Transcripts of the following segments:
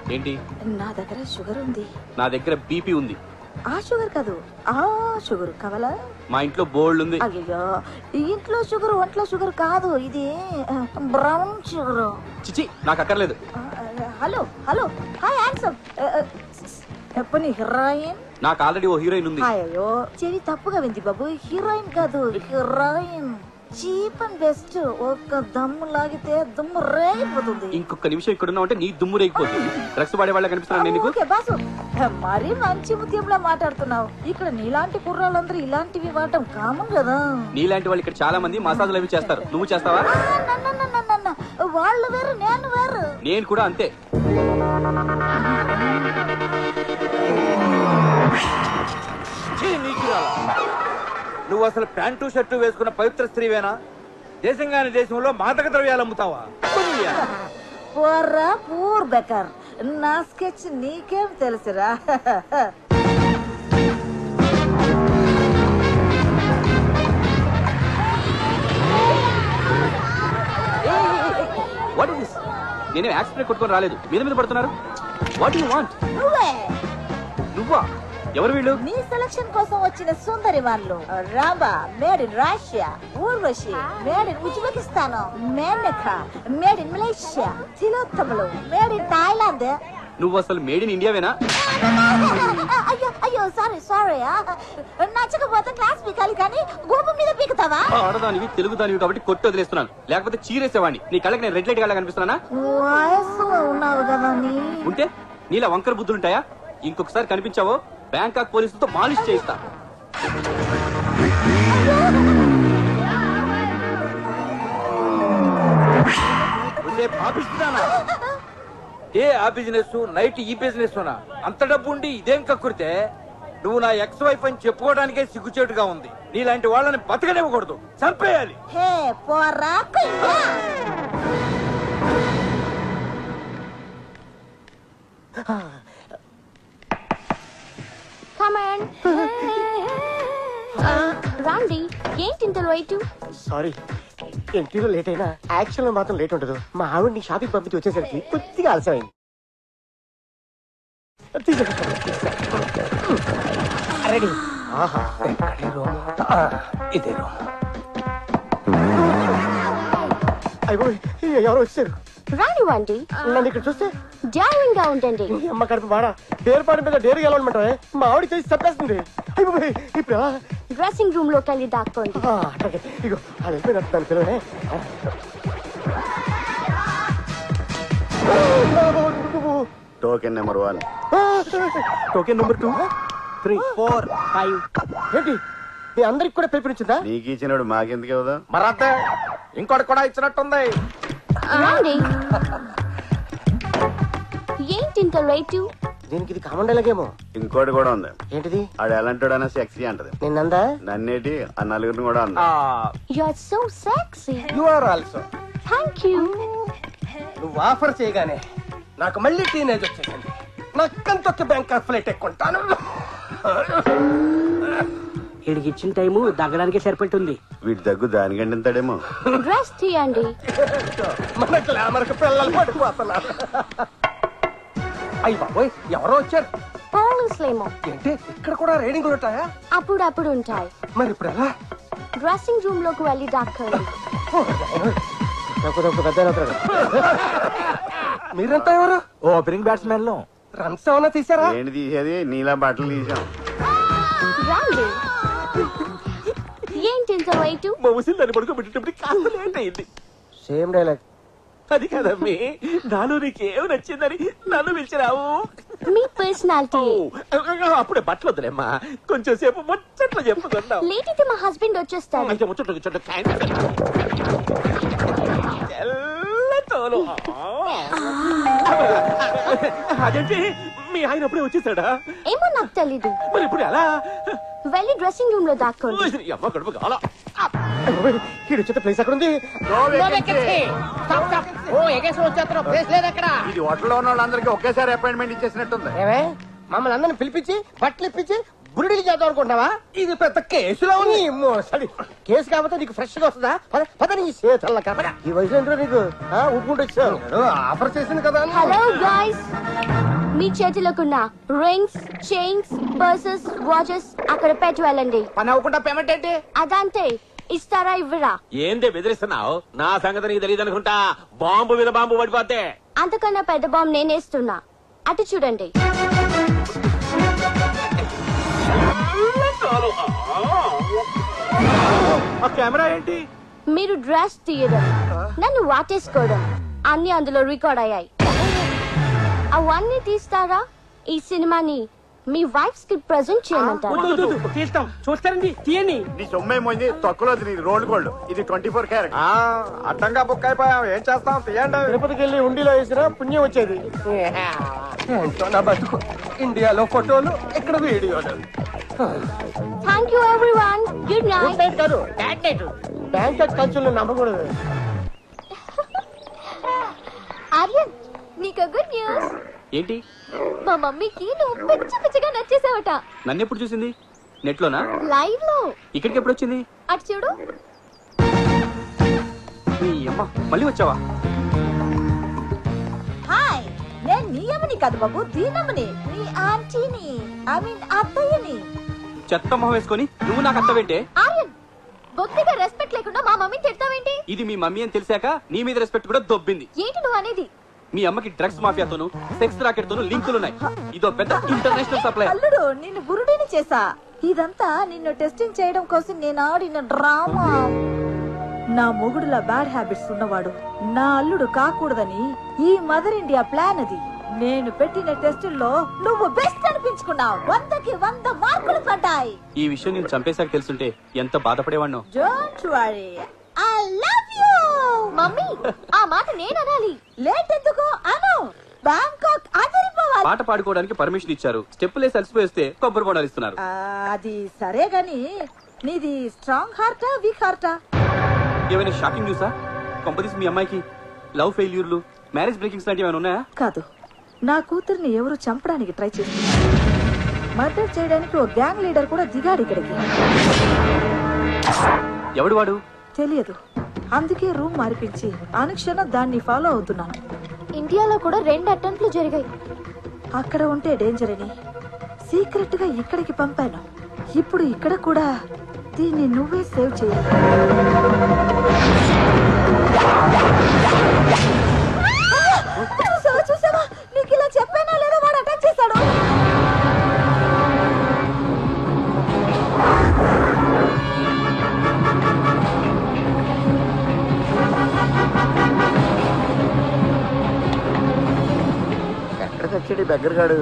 ఏంటి నా దగ్గర షుగర్ ఉంది నా దగ్గర బీపీ ఉంది ఆ షుగర్ కాదు ఆ షుగర్ కావాలా మా ఇంట్లో బోల్డ్ ఉంది అయ్యో ఇంట్లో షుగర్ ఒంట్లో షుగర్ కాదు ఇది బ్రౌన్ షుగర్ చిచి నాకు అక్కర్లేదు హలో హలో హాయ్ హ్యాండ్సమ్ చెప్పని హీరోయిన్ నాకు ఆల్రెడీ ఓ హీరోయిన్ ఉంది అయ్యో చెవి తప్పుగా వింది బాబు హీరోయిన్ కాదు హీరోయిన్ చీప్ అండ్ బెస్ట్ ఒక్క దమ్ము లాగితే దుమ్ము రేగిపోతుంది ఇంకొక నిమిషం ఇక్కడ ఉన్నావు అంటే నీ దుమ్ము రేగిపోతుంది డ్రగ్స్ వాడే వాళ్ళ కనిపిస్తున్నాను నేను నీకు ఓకే బాసు మరీ మంచి ముత్యంలా మాట్లాడుతున్నావు ఇక్కడ నీలాంటి కుర్రాళ్ళందరూ ఇలాంటివి వాడటం కామన్ కదా నీలాంటి వాళ్ళు ఇక్కడ చాలా మంది మసాజులు అవి చేస్తారు నువ్వు చేస్తావా ఆ, నన్న, నన్న, నన్న, నన్న. వాళ్ళు వేరు నేను వేరు నేను కూడా అంతే ఛీ, నీచురాలా. నువ్వు అసలు ప్యాంటు షర్టు వేసుకున్న పవిత్ర స్త్రీవేనా దేశంగాని దేశంలో మాదక ద్రవ్యాలు అమ్ముతావా పుణ్య. పోర్రా పూర్ బెకర్ నా స్కెచ్ నీకేం తెలుసురా వాట్ ఇస్ దిస్ నేనే యాక్సిడెంట్ కొట్టుకొని రాలేదు మీద మీద పడుతున్నారు వాట్ యు వాంట్ నువ్వే నువ్వా ఎవరు వీళ్ళు నీ సెలక్షన్ కోసం వచ్చిన సుందరి వాళ్ళు రాబా made in Russia Urvashi made in Uzbekistan Menaka made in Malaysia తిలోత్తములు మేడ్ ఇన్ థాయిలాండ్ నువ్వు అసలు మేడ్ ఇన్ ఇండియావేనా అయ్యో అయ్యో సారీ సారీ నచ్చకపోతే క్లాస్ పీకాలి కానీ గోపు మీద పీకుతావా ఆడదానివి తెలుగు దానివి కాబట్టి కొట్టి వదిలేస్తున్నాను లేకపోతే చీరేసేవాడిని నీ కళ్ళకి నేను రెడ్ లైట్ కళ్ళ కనిపిస్తున్నానా వయసులో ఉన్నావు కదా నీ ఉంటే నీలా వంకర బుద్ధులుంటాయా ఇంకొకసారి కనిపించావో బ్యాంకాక్ పోలీసులతో మాలిష్ చేయిస్తా ఉండే పాపిస్తున్నానా ఏ ఆ బిజినెస్ నైట్ ఈ బిజినెస్ అంత డబ్బు ఉండి ఇదేం కక్కురితే నువ్వు నా ఎక్స్ వైఫ్ అని చెప్పుకోవడానికే సిగ్గుచేటుగా ఉంది నీలాంటి వాళ్ళని బతకనివ్వకూడదు చంపేయాలి హే పోరా కుయ్యా కమాన్ రాండి ఏంటి ఇంత లేటు సారీ ఇంటర్వ్యూలో లేట్ అయినా యాక్షన్ లో మాత్రం లేట్ ఉండదు మా ఆవిడ్ని షాపింగ్ పంపించి వచ్చేసరికి కొద్దిగా ఆలస్యమైంది రెడీ ఆహా ఇదే అయ్యో ఎవరో వచ్చారు రానివ్వండి నన్ను ఇక్కడ చూస్తే డ్రైవింగ్ గా ఉండండి ఈ అమ్మ కడుపు మాడ డేరుపాటి మీద డేరు గెలవమంటావే మా ఆవిడ చేసి చంపేస్తుంది అయ్యో ఇప్పుడు ఎలా? డ్రెస్సింగ్ రూమ్ లోకి వెళ్ళి దాక్కోండి ఆ, అట్లాగే ఇగో అది వెళ్ళిపోయినట్టు దాని పిల్లనే token number one token number two three four five ఏంటి మీ అందరికి కూడా పిలుపునిచ్చిందా నీకు ఇచ్చినాడు మాకెందుకు ఇవ్వదు మరత్తే ఇంకోటి కూడా ఇచ్చినట్టుంది రండి ఏంటి ఇంత లేటు దీనికి ఇది కామన్ డైలాగేమో ఇంకోటి కూడా ఉంది ఏంటిది ఆడు ఎలాంటాడనే సెక్సీ అంటది నిన్నందా నన్నేటి ఆ నలుగురిని కూడా అంది you are so sexy you are also thank you నువ్వు ఆఫర్ చేయగానే నాకు మళ్ళీ టీనేజ్ వచ్చేసింది నక్కంతొక్క బ్యాంక్ ఫ్లైట్ ఎక్కుంటాను వీడికి ఇచ్చిన టైము దగ్గడానికి సరిపెట్టుంది వీటి దగ్గు దానికంటే ఇంతాడేమో డ్రెస్ తీయండి మన గ్లామర్ కి పిల్లలు పడిపోతున్నారు అయ్యి బాబోయ్ ఎవరో వచ్చారు పోలీసులేమో ఏంటి ఇక్కడ కూడా రైడింగ్లు ఉంటాయా అప్పుడప్పుడు ఉంటాయి మరి ఇప్పుడు ఎలా డ్రెస్సింగ్ రూమ్ లోకి వెళ్ళి దాక్కోండి తప్పు తప్పు పెద్ద మీరంతా ఎవరు ఓపెనింగ్ బ్యాట్స్మెన్ లో రన్స్ ఏమన్నా తీసారా ఏంటి తీసేది నీలా బట్టలు తీసాం రండి ఏంటి ఇంత లేటు మా ముసిల్ దాన్ని పడుకోబెట్టేటప్పుడు కాస్త లేట్ అయింది సేమ్ డైలాగ్ అది కదమ్మి నాలో నీకేం నచ్చిందని నన్ను పిలిచిరావు మీ పర్సనాలిటీ అప్పుడే బట్టలు వద్దులేమ్మా కొంచెం సేపు ముచ్చట్లు చెప్పుకుందాం లేట్ అయితే మా హస్బెండ్ వచ్చేస్తారు అయితే ముచ్చట్లు గిచ్చట్లు క్యాన్సిల్. తెల్లతోలు. అదేంటి మీ ఆయన అప్పుడే వచ్చేసాడా ఏమో నాకు తెలీదు మరి ఇప్పుడు ఎలా వెళ్ళి డ్రెస్సింగ్ రూమ్ లో దాక్కోండి ఈ అమ్మ గడుపు కావాలా వీడు వచ్చే ప్లేస్ అక్కడ ఉంది ఇది హోటల్లో ఉన్న వాళ్ళందరికీ ఒకేసారి అపాయింట్మెంట్ ఇచ్చేసినట్టుంది ఏమే మమ్మల్ని అందరిని పిలిపించి బట్టలు ఇప్పించి బురిడికి చేద్దాం అనుకుంటావా ఇది పెద్ద కేసులో ఉంది మోసడి కేసు కాకపోతే నీకు ఫ్రెష్ గా వస్తుందా పద పద నీ చేతల్ల కథ ఈ వయసు ఏంటో నీకు ఆ, ఊపుకుంటూ వచ్చావు ఏదో ఆఫర్ చేసింది కదా అని. హలో గాయ్స్ మీ చేతిలోకున్న రింగ్స్ చైన్స్ పర్సెస్ వాచెస్ అక్కడ పెట్టి వెళ్ళండి పని అవ్వకుండా పేమెంట్ ఏంటి అదంతే ఇస్తారా ఇవ్వరా ఏందే బెదిరిస్తున్నావు నా సంగతి నీకు తెలియదు అనుకుంటా బాంబు మీద బాంబు పడిపోతే అంతకన్నా పెద్ద బాంబు నేనేస్తున్నా అటు చూడండి ఆ కెమెరా ఏంటి మీరు డ్రెస్ తీయడం నన్ను వాటేసుకోవడం అన్ని అందులో రికార్డ్ అయ్యాయి అవన్నీ తీస్తారా ఈ సినిమాని మీ వైఫ్స్ కి ప్రజెంట్ చేయమంటారా తీస్తాం చూస్తారండి తీయని నీ సొమ్మేమోంది తొక్కలో నీ రోల్డ్ గోల్డ్ ఇది ట్వంటీ ఫోర్ క్యారెట్ అడ్డంగా బుక్ అయిపోయాం ఏం చేస్తాం తీయండి తిరుపతికి వెళ్ళి ఉండిలో వేసినా పుణ్యం వచ్చేది ఏంటో నా బతుకు ఇండియాలో ఫోటోలు ఇక్కడ వీడియోలు thank you everyone good good night night కాదు బ్యాడ్ నైట్ బ్యాంక్ ఖర్చులు నమ్మకూడదు ఆర్యన్ నీకు గుడ్ న్యూస్ ఏంటి మా మమ్మీకి నువ్వు పిచ్చి పిచ్చిగా నచ్చేసావట నన్ను ఎప్పుడు చూసింది నెట్లోనా లైవ్ లో ఇక్కడికి ఎప్పుడు వచ్చింది అటు చూడు నీ అమ్మ మళ్ళీ వచ్చావా హాయ్ నేను నీ అమ్మని కాదు బాబు దీనమ్మని నీ ఆంటీని ఐ మీన్ అత్తయ్యని చెత్త మొహం వేసుకొని నువ్వు నాకు అత్తవేంటే ఆర్యన్ బొత్తిగా రెస్పెక్ట్ లేకుండా మా మమ్మీని తిడతావేంటి ఇది మీ మమ్మీ అని తెలిసాక నీ మీద రెస్పెక్ట్ కూడా దొబ్బింది ఏంటి నువ్వు అనేది మీ అమ్మకి డ్రగ్స్ మాఫియాతోను సెక్స్ రాకెట్ తోను లింకులున్నాయి ఇదో పెద్ద ఇంటర్నేషనల్ సప్లై అల్లుడు నిన్ను బురుడిని చేసా ఇదంతా నిన్ను టెస్టింగ్ చేయడం కోసం నేను ఆడిన డ్రామా నా మొగుడులా బ్యాడ్ హ్యాబిట్స్ ఉన్నవాడు నా అల్లుడు కాకూడదని ఈ మదర్ ఇండియా ప్లాన్ అది నేను పెట్టిన టెస్టుల్లో నువ్వు బెస్ట్ అనిపించుకున్నావు వందకి వంద మార్కులు పడ్డాయి ఈ విషయం నేను చంపేశాక తెలుసుంటే ఎంత బాధపడేవాడినో don't worry I love you mummy ఆ మాట నేను అనాలి లేట్ ఎందుకు అను బ్యాంకాక్ అదిరిపోవాలి పాట పాడుకోవడానికి పర్మిషన్ ఇచ్చారు స్టెప్పులేసి అలసిపోయిస్తే కొబ్బరి బొండాలు ఇస్తున్నారు ఆ, అది సరే గాని నీది స్ట్రాంగ్ హార్టా వీక్ హార్టా ఏమైనా షాకింగ్ న్యూసా కొంపదీసి మీ అమ్మాయికి లవ్ ఫెయిల్యూర్లు మ్యారేజ్ బ్రేకింగ్స్ లాంటివి ఏమైనా ఉన్నాయా కాదు నా కూతుర్ని ఎవరు చంపడానికి ట్రై చేస్తున్నారు మర్డర్ చేయడానికి ఓ గ్యాంగ్ లీడర్ కూడా దిగాడు ఇక్కడికి ఎవడు వాడు తెలియదు అందుకే రూమ్ మార్పించి అనుక్షణం దాన్ని ఫాలో అవుతున్నాను ఇండియాలో కూడా రెండు అటెంప్ట్లు జరిగాయి అక్కడ ఉంటే డేంజర్ అని సీక్రెట్ గా ఇక్కడికి పంపాను ఇప్పుడు ఇక్కడ కూడా దీన్ని నువ్వే సేవ్ చేయాలి చూసావా చూసావా నీకు ఇలా చెప్పానా లేదా వాడు అటాక్ చేశాడు ఎక్కడ తెచ్చాడు దగ్గర గాడు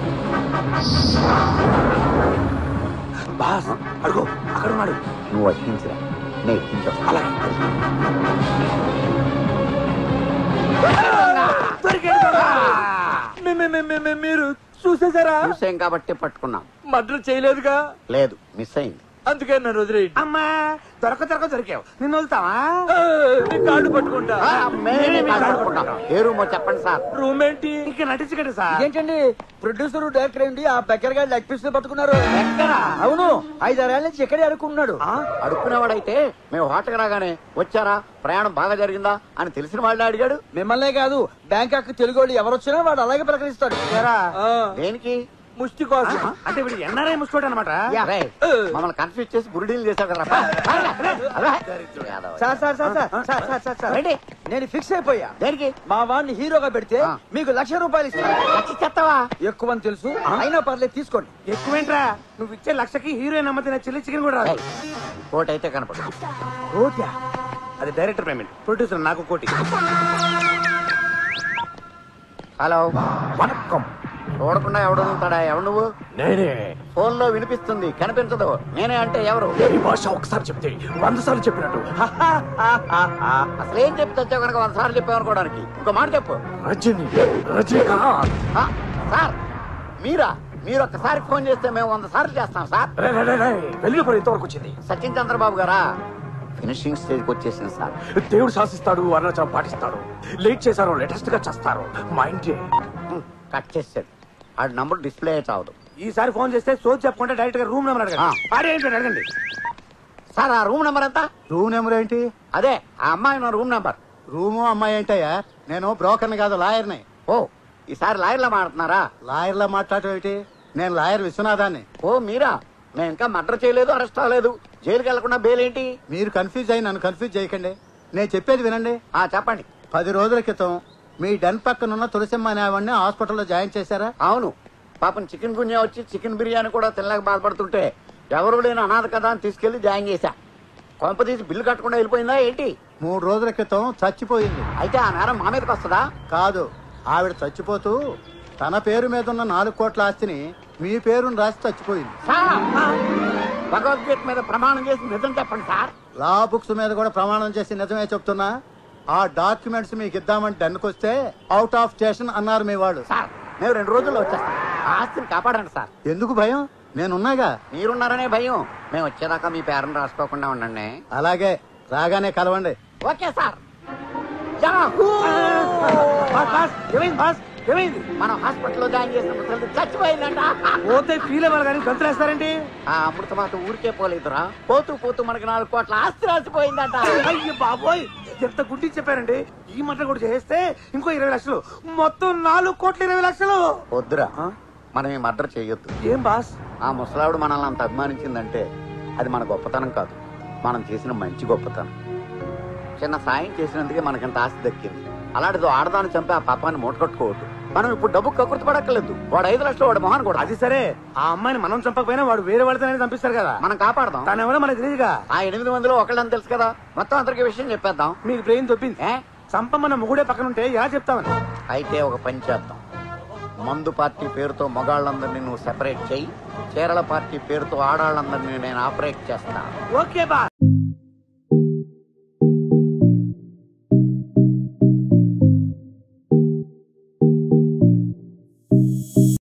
బాస్ అడుగు అక్కడ ఉన్నాడు నువ్వు వచ్చించరా నేను ఎక్కించా మీ- మీ- మీ- మీ- మీ- మీరు చూసేసారా చూసాం కాబట్టి పట్టుకున్నాం మర్డర్ చేయలేదుగా లేదు మిస్ అయింది అందుకే నన్ను వదిలేయండి అమ్మా దొరక దొరక దొరికావు నిన్ను వదులుతావా ఆ, నీ కాళ్ళు పట్టుకుంటా ఆ, మేమే మాట్లాడుకుంటాం. ఏ రూమో చెప్పండి సార్ రూమ్ ఏంటి ఇంకా నటించగండి సార్ ఏంటండి ప్రొడ్యూసర్ డైరెక్టర్ ఏంటి ఆ బెక్కర్ గారి లెగ్ పీస్ పట్టుకున్నారు అవును ఐదారేళ్ల నుంచి ఇక్కడే అడుక్కున్నాడు అడుక్కునేవాడైతే మేము హోటల్ రాగానే వచ్చారా ప్రయాణం బాగా జరిగిందా అని తెలిసిన వాళ్ళే అడిగాడు మిమ్మల్నే కాదు బ్యాంకాక్ తెలుగు వాళ్ళు ఎవరు వచ్చినా వాడు అలాగే ప్రకటిస్తాడు ఆ, దేనికి ముష్టి కోసం అంటే వీడు ఎన్ఆర్ఐ ముసుకోడు అనమాట రేయ్, మమ్మల్ని కన్ఫ్యూజ్ చేసి బురిడీలు చేశావు కదా sir sir sir sir sir sir sir sir ఏంటి? నేను ఫిక్స్ అయిపోయా దేనికి మా వాడిని హీరోగా పెడితే ఆ. మీకు లక్ష రూపాయలు ఇస్తాను వచ్చి చెత్తవా ఎక్కువ అని తెలుసు అయినా పర్లేదు తీసుకోండి ఎక్కువేంట్రా నువ్వు ఇచ్చే లక్షకి హీరోయిన్ అమ్మతే చిల్లి చికెన్ కూడా రాదు కోట్ అయితే కనపడు కోట్యా అది డైరెక్టర్ పేమెంట్ ప్రొడ్యూసర్ నాకు కోటి హలో వణక్కం చూడకుండా ఎవడు వదులుతాడా ఎవడు నువ్వు నేనే ఫోన్ లో వినిపిస్తుంది కనిపించదు నేనే అంటే ఎవరు ఈ భాష ఒకసారి చెప్తే వంద సార్లు చెప్పినట్టు అసలు ఏం చెప్పి తెచ్చావు కనుక వంద సార్లు చెప్పావు అనుకోవడానికి ఇంకో మాట చెప్పు రజని రజనీకాంత్ ఆ, సార్ మీరా మీరు ఒక్కసారి ఫోన్ చేస్తే మేము వంద సార్లు చేస్తాం సార్ రే, రే, రే, రే, వెలుగుపడి ఇంతవరకు వచ్చింది సచిన్ చంద్రబాబు గారా ఫినిషింగ్ స్టేజ్కి వచ్చేసింది సార్ దేవుడు శాసిస్తాడు అరుణాచలం పాటిస్తాడు లేట్ చేశారు లేటెస్ట్ గా చేస్తారు మా ఇంటి హ్మ్, కట్ చేసాడు ఆడి నంబర్ డిస్ప్లే అయితే అవదు ఈసారి ఫోన్ చేస్తే సోచ్ చెప్పకుండా డైరెక్ట్ గా రూమ్ నెంబర్ అడగండి ఆ. అడగండి అడగండి సార్ ఆ రూమ్ నెంబర్ ఎంత రూమ్ నెంబర్ ఏంటి అదే ఆ అమ్మాయి ఉన్న రూమ్ నెంబర్ రూము అమ్మాయి ఏంటయ్యా నేను బ్రోకర్ని కాదు లాయర్ని ఓ ఈసారి లాయర్లా మాడుతున్నారా లాయర్లా మాట్లాడటం ఏంటి నేను లాయర్ విశ్వనాథాన్ని ఓ మీరా మేము ఇంకా మర్డర్ చేయలేదు అరెస్ట్ అవ్వలేదు జైలుకి వెళ్లకుండా బెయిల్ ఏంటి మీరు కన్ఫ్యూజ్ అయ్యి నన్ను కన్ఫ్యూజ్ చేయకండి నేను చెప్పేది వినండి ఆ చెప్పండి పది రోజుల క్రితం మీ డన్ పక్కనున్న తులసిమ్మ అనే ఆవిడ్ని హాస్పిటల్లో జాయిన్ చేశారా అవును పాపం చికెన్ గున్యా వచ్చి చికెన్ బిర్యానీ కూడా తినలేక బాధపడుతుంటే ఎవరు లేని అనాథ కదా అని తీసుకెళ్లి జాయిన్ చేశా కొంప తీసి బిల్లు కట్టకుండా వెళ్ళిపోయిందా ఏంటి మూడు రోజుల క్రితం చచ్చిపోయింది అయితే ఆ నేరం మా మీదకి వస్తుందా కాదు ఆవిడ చచ్చిపోతూ తన పేరు మీద ఉన్న నాలుగు కోట్ల ఆస్తిని మీ పేరును రాసి చచ్చిపోయింది సార్ భగవద్గీత మీద ప్రమాణం చేసి నిజం చెప్పండి సార్ లా బుక్స్ మీద కూడా ప్రమాణం చేసి నిజమే చెప్తున్నా ఆ డాక్యుమెంట్స్ మీకు ఇద్దామని డన్కి వస్తే అవుట్ ఆఫ్ స్టేషన్ అన్నారు మీ వాళ్ళు సార్ మేము రెండు రోజుల్లో వచ్చేస్తాం ఆ ఆస్తిని కాపాడండి సార్ ఎందుకు భయం నేనున్నాగా మీరున్నారనే భయం మేము వచ్చేదాకా మీ పేరును రాసుకోకుండా ఉండండి అలాగే రాగానే కలవండి okay sir yahoo! Boss boss ఏమైంది బాస్ ఏమైంది మనం హాస్పిటల్లో జాయిన్ చేసిన ముసలిది చచ్చిపోయిందంట పోతే ఫీల్ అవ్వాలి కానీ గంతులేస్తారేంటి ఆ అమృతమాత ఊరికే పోలేదురా పోతూ పోతూ మనకి నాలుగు కోట్ల ఆస్తి రాసిపోయిందంట అయ్య బాబోయ్ ఎంత గుడ్డి చెప్పారండి ఈ మాట కూడా చేస్తే ఇంకో ఇరవై లక్షలు మొత్తం నాలుగు కోట్ల ఇరవై లక్షలు వద్దురా మనం ఈ మర్డర్ చేయొద్దు ఏం బాస్ ఆ ముసలావిడ మనల్ని అంత అభిమానించిందంటే అది మన గొప్పతనం కాదు మనం చేసిన మంచి గొప్పతనం చిన్న సాయం చేసినందుకే మనకింత ఆస్తి దక్కింది అలాంటిదో ఆడదాన్ని చంపి ఆ పాపాన్ని మూటకట్టుకోవద్దు మనం ఇప్పుడు డబ్బు కకృతి పడక్కర్లేదు వాడు ఐదు లక్షలు వాడు మొహాన్ కూడా అది సరే ఆ అమ్మాయిని మనం చంపకపోయినా వాడు వేరే వాడితేనే చంపిస్తారు కదా మనం కాపాడదాం తను ఎవరో మనకు తెలియదుగా ఆ ఎనిమిది మందిలో ఒకళ్ళని తెలుసు కదా మొత్తం అందరికి విషయం చెప్పేద్దాం మీకు బ్రెయిన్ తొప్పింది ఏ చంపమన్న మొగుడే పక్కన ఉంటే ఎలా చెప్తామని అయితే ఒక పని చేద్దాం మందు పార్టీ పేరుతో మగాళ్ళందరినీ నువ్వు సెపరేట్ చెయ్యి కేరళ పార్టీ పేరుతో ఆడాళ్ళందరినీ నేను ఆపరేట్ చేస్తా ఓకే బా